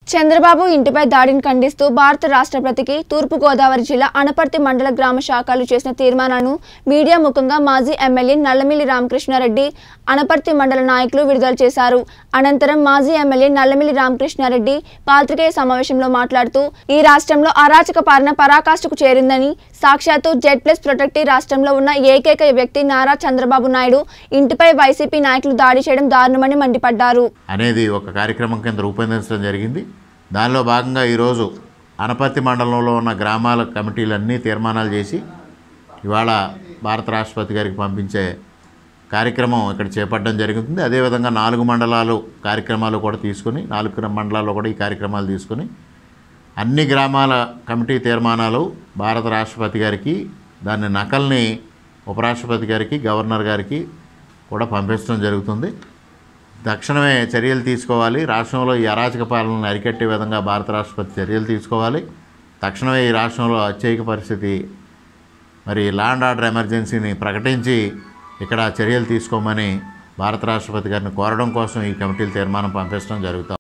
చంద్రబాబు ఇంటిపై దాడిని ఖండిస్తూ భారత రాష్ట్రపతికి తూర్పుగోదావరి జిల్లా అనపర్తి మండల గ్రామ శాఖలు చేసిన తీర్మానాన్ని మీడియా ముఖంగా మాజీ ఎమ్మెల్యే నల్లమిల్లి రామకృష్ణారెడ్డి అనపర్తి మండల నాయకులు విడుదల చేశారు అనంతరం మాజీ ఎమ్మెల్యే నల్లమిల్లి రామకృష్ణారెడ్డి పాత్రికేయ సమావేశంలో మాట్లాడుతూ ఈ రాష్ట్రంలో అరాచక పాలన పరాకాష్ఠకు చేరిందని సాక్షాత్తు జెడ్ ప్లస్ ప్రొటెక్టీ రాష్ట్రంలో ఉన్న ఏకైక వ్యక్తి నారా చంద్రబాబు నాయుడు ఇంటిపై వైసీపీ నాయకులు దాడి చేయడం దారుణమని మండిపడ్డారు అనేది ఒక కార్యక్రమం కింద రూపొందించడం జరిగింది దానిలో భాగంగా ఈరోజు అనపర్తి మండలంలో ఉన్న గ్రామాల కమిటీలన్నీ తీర్మానాలు చేసి ఇవాళ భారత రాష్ట్రపతి గారికి పంపించే కార్యక్రమం ఇక్కడ చేపట్టడం జరుగుతుంది అదేవిధంగా నాలుగు మండలాలు కార్యక్రమాలు కూడా తీసుకుని నాలుగు మండలాల్లో కూడా ఈ కార్యక్రమాలు తీసుకుని అన్ని గ్రామాల కమిటీ తీర్మానాలు భారత రాష్ట్రపతి గారికి దాని నకల్ని ఉపరాష్ట్రపతి గారికి గవర్నర్ గారికి కూడా పంపించడం జరుగుతుంది తక్షణమే చర్యలు తీసుకోవాలి రాష్ట్రంలో ఈ అరాచక పాలనను అరికట్టే విధంగా భారత రాష్ట్రపతి చర్యలు తీసుకోవాలి తక్షణమే ఈ రాష్ట్రంలో అత్యయిక పరిస్థితి మరి ల్యాండ్ ఆర్డర్ ఎమర్జెన్సీని ప్రకటించి ఇక్కడ చర్యలు తీసుకోమని భారత రాష్ట్రపతి గారిని కోరడం కోసం ఈ కమిటీలు తీర్మానం పంపించడం జరుగుతుంది